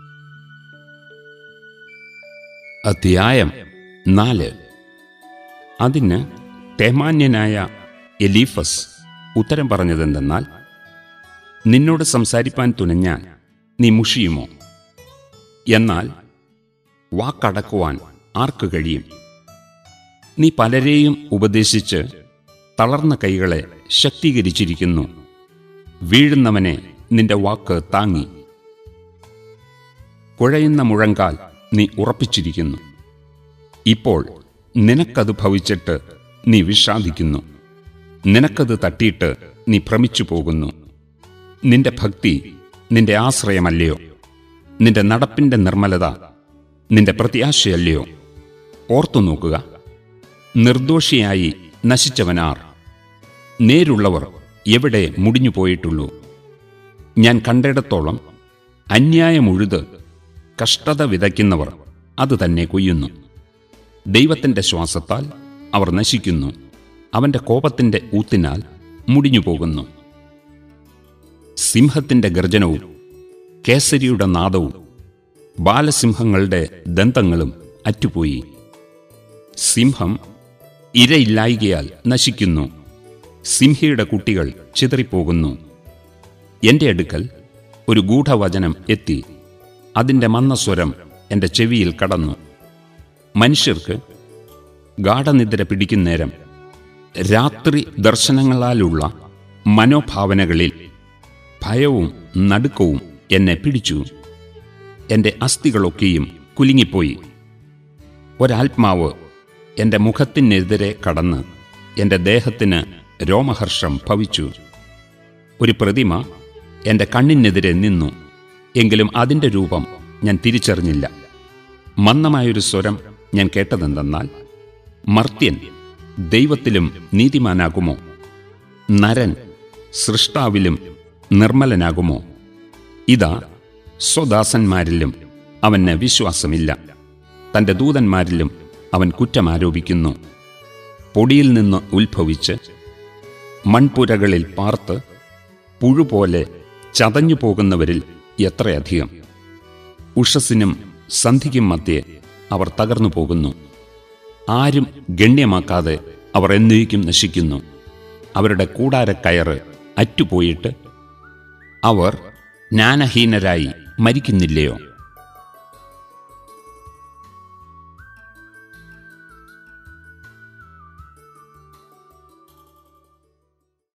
അധ്യായം നാല് അതിന് തേമാന്യനായ എലീഫസ് ഉത്തരം പറഞ്ഞതെന്തെന്നാൽ നിന്നോട് സംസാരിപ്പാൻ തുനിഞ്ഞാൽ നീ മുഷിയുമോ എന്നാൽ വാക്കടക്കുവാൻ ആർക്ക് കഴിയും നീ പലരെയും ഉപദേശിച്ച് തളർന്ന കൈകളെ ശക്തീകരിച്ചിരിക്കുന്നു വീഴുന്നവനെ നിന്റെ വാക്ക് താങ്ങി കുഴയുന്ന മുഴങ്കാൽ നീ ഉറപ്പിച്ചിരിക്കുന്നു ഇപ്പോൾ നിനക്കത് ഭവിച്ചിട്ട് നീ വിഷാദിക്കുന്നു നിനക്കത് തട്ടിയിട്ട് നീ ഭ്രമിച്ചു പോകുന്നു നിന്റെ ഭക്തി നിന്റെ ആശ്രയമല്ലയോ നിന്റെ നടപ്പിന്റെ നിർമ്മലത നിന്റെ പ്രത്യാശയല്ലയോ ഓർത്തു നോക്കുക നിർദോഷിയായി നശിച്ചവനാർ നേരുള്ളവർ എവിടെ മുടിഞ്ഞു പോയിട്ടുള്ളൂ ഞാൻ കണ്ടിടത്തോളം അന്യായമുഴുത് കഷ്ടത വിതയ്ക്കുന്നവർ അത് തന്നെ കൊയ്യുന്നു ദൈവത്തിൻ്റെ ശ്വാസത്താൽ അവർ നശിക്കുന്നു അവൻ്റെ കോപത്തിൻ്റെ ഊത്തിനാൽ മുടിഞ്ഞു പോകുന്നു സിംഹത്തിൻ്റെ ഗർജനവും കേസരിയുടെ നാദവും ബാലസിംഹങ്ങളുടെ ദന്തങ്ങളും അറ്റുപോയി സിംഹം ഇരയില്ലായികയാൽ നശിക്കുന്നു സിംഹിയുടെ കുട്ടികൾ ചിതറിപ്പോകുന്നു എൻ്റെ അടുക്കൽ ഒരു ഗൂഢവചനം എത്തി അതിൻ്റെ മന്നസ്വരം എൻ്റെ ചെവിയിൽ കടന്നു മനുഷ്യർക്ക് ഗാഠനിദ്ര പിടിക്കുന്നേരം രാത്രി ദർശനങ്ങളാലുള്ള മനോഭാവനകളിൽ ഭയവും നടുക്കവും എന്നെ പിടിച്ചു എൻ്റെ അസ്ഥികളൊക്കെയും കുലുങ്ങിപ്പോയി ഒരാത്മാവ് എൻ്റെ മുഖത്തിനെതിരെ കടന്ന് എൻ്റെ ദേഹത്തിന് രോമഹർഷം ഭവിച്ചു ഒരു പ്രതിമ എൻ്റെ കണ്ണിനെതിരെ നിന്നു എങ്കിലും അതിൻ്റെ രൂപം ഞാൻ തിരിച്ചറിഞ്ഞില്ല മന്ദമായൊരു സ്വരം ഞാൻ കേട്ടതെന്തെന്നാൽ മർത്യൻ ദൈവത്തിലും നീതിമാനാകുമോ നരൻ സൃഷ്ടാവിലും നിർമ്മലനാകുമോ ഇതാ സ്വദാസന്മാരിലും അവന് വിശ്വാസമില്ല തൻ്റെ ദൂതന്മാരിലും അവൻ കുറ്റമാരോപിക്കുന്നു പൊടിയിൽ നിന്ന് ഉത്ഭവിച്ച് മൺപുരകളിൽ പാർത്ത് പുഴുപോലെ ചതഞ്ഞു പോകുന്നവരിൽ എത്രയധികം ഉഷസ്സിനും സന്ധിക്കും മധ്യേ അവർ തകർന്നു പോകുന്നു ആരും ഗണ്യമാക്കാതെ അവർ എന്നേക്കും നശിക്കുന്നു അവരുടെ കൂടാരക്കയറ് അറ്റുപോയിട്ട് അവർ ജ്ഞാനഹീനരായി മരിക്കുന്നില്ലയോ